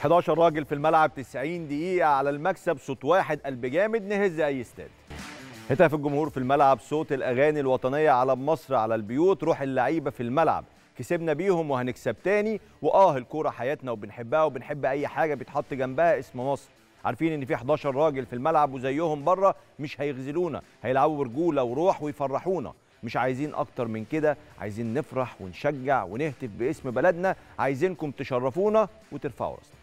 11 راجل في الملعب 90 دقيقة على المكسب صوت واحد قلب جامد نهز أي استاد هتاف الجمهور في الملعب صوت الأغاني الوطنية على مصر على البيوت روح اللعيبة في الملعب كسبنا بيهم وهنكسب تاني وآه الكورة حياتنا وبنحبها وبنحب أي حاجة بيتحط جنبها اسم مصر عارفين ان في 11 راجل في الملعب وزيهم بره مش هيغزلونا هيلعبوا برجوله وروح ويفرحونا مش عايزين اكتر من كده عايزين نفرح ونشجع ونهتف باسم بلدنا عايزينكم تشرفونا وترفعوا راسنا